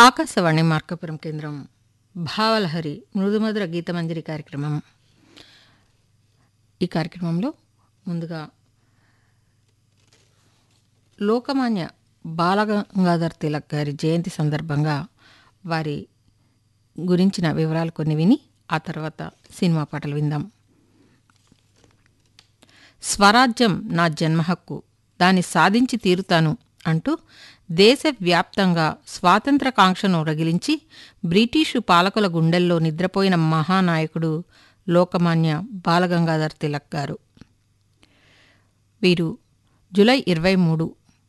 ఆకాశవాణి మార్కపురం కేంద్రం భావలహరి మృదుమధుర గీతమంజరి కార్యక్రమం ఈ కార్యక్రమంలో ముందుగా లోకమాన్య బాలగంగాధర్ తిలక్ గారి జయంతి సందర్భంగా వారి గురించిన వివరాలు కొన్ని విని ఆ తర్వాత సినిమా పాటలు విందాం స్వరాజ్యం నా జన్మ హక్కు దాన్ని సాధించి తీరుతాను అంటూ దేశవ్యాప్తంగా స్వాతంత్ర కాంక్షను రగిలించి బ్రిటిషు పాలకుల గుండెల్లో నిద్రపోయిన మహానాయకుడు లోకమాన్య బాలగంగాధర్ తిలక్ గారు వీరు జూలై ఇరవై మూడు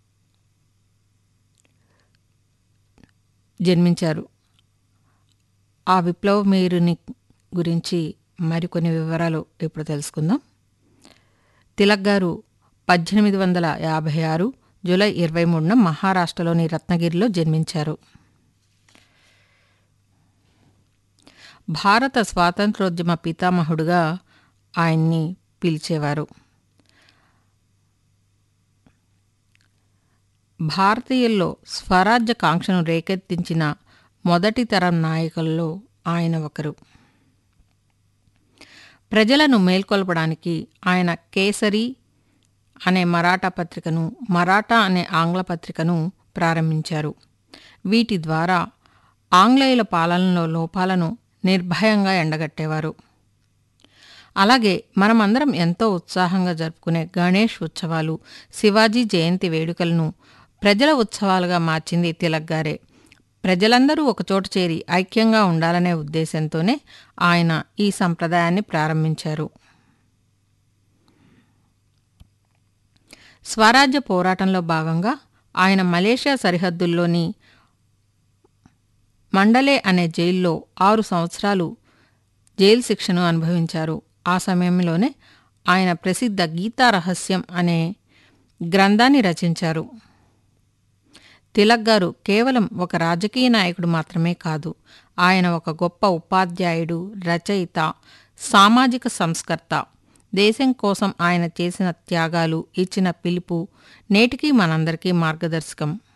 జన్మించారు ఆ విప్లవమేరుని గురించి మరికొన్ని వివరాలు ఇప్పుడు తెలుసుకుందాం తిలక్ గారు పద్దెనిమిది వందల యాభై ఆరు జూలై ఇరవై మూడున మహారాష్ట్రలోని రత్నగిరిలో జన్మించారు భారత స్వాతంత్రోద్యమ పితామహుడుగా ఆయన్ని పిలిచేవారు భారతీయుల్లో స్వరాజ్య కాంక్షను రేకెత్తించిన మొదటి తరం నాయకుల్లో ఆయన ఒకరు ప్రజలను మేల్కొల్పడానికి ఆయన కేసరి అనే మరాఠా పత్రికను మరాఠా అనే ఆంగ్ల పత్రికను ప్రారంభించారు వీటి ద్వారా ఆంగ్లేయుల పాలనలో లోపాలను నిర్భయంగా ఎండగట్టేవారు అలాగే మనమందరం ఎంతో ఉత్సాహంగా జరుపుకునే గణేష్ ఉత్సవాలు శివాజీ జయంతి వేడుకలను ప్రజల ఉత్సవాలుగా మార్చింది తిలక్ గారే ప్రజలందరూ ఒకచోట చేరి ఐక్యంగా ఉండాలనే ఉద్దేశంతోనే ఆయన ఈ సంప్రదాయాన్ని ప్రారంభించారు స్వరాజ్య పోరాటంలో భాగంగా ఆయన మలేషియా సరిహద్దుల్లోని మండలే అనే జైల్లో ఆరు సంవత్సరాలు జైలు శిక్షను అనుభవించారు ఆ సమయంలోనే ఆయన ప్రసిద్ధ గీతా రహస్యం అనే గ్రంథాన్ని రచించారు తిలక్ గారు కేవలం ఒక రాజకీయ నాయకుడు మాత్రమే కాదు ఆయన ఒక గొప్ప ఉపాధ్యాయుడు రచయిత సామాజిక సంస్కర్త దేశం కోసం ఆయన చేసిన త్యాగాలు ఇచ్చిన పిలుపు నేటికీ మనందరికీ మార్గదర్శకం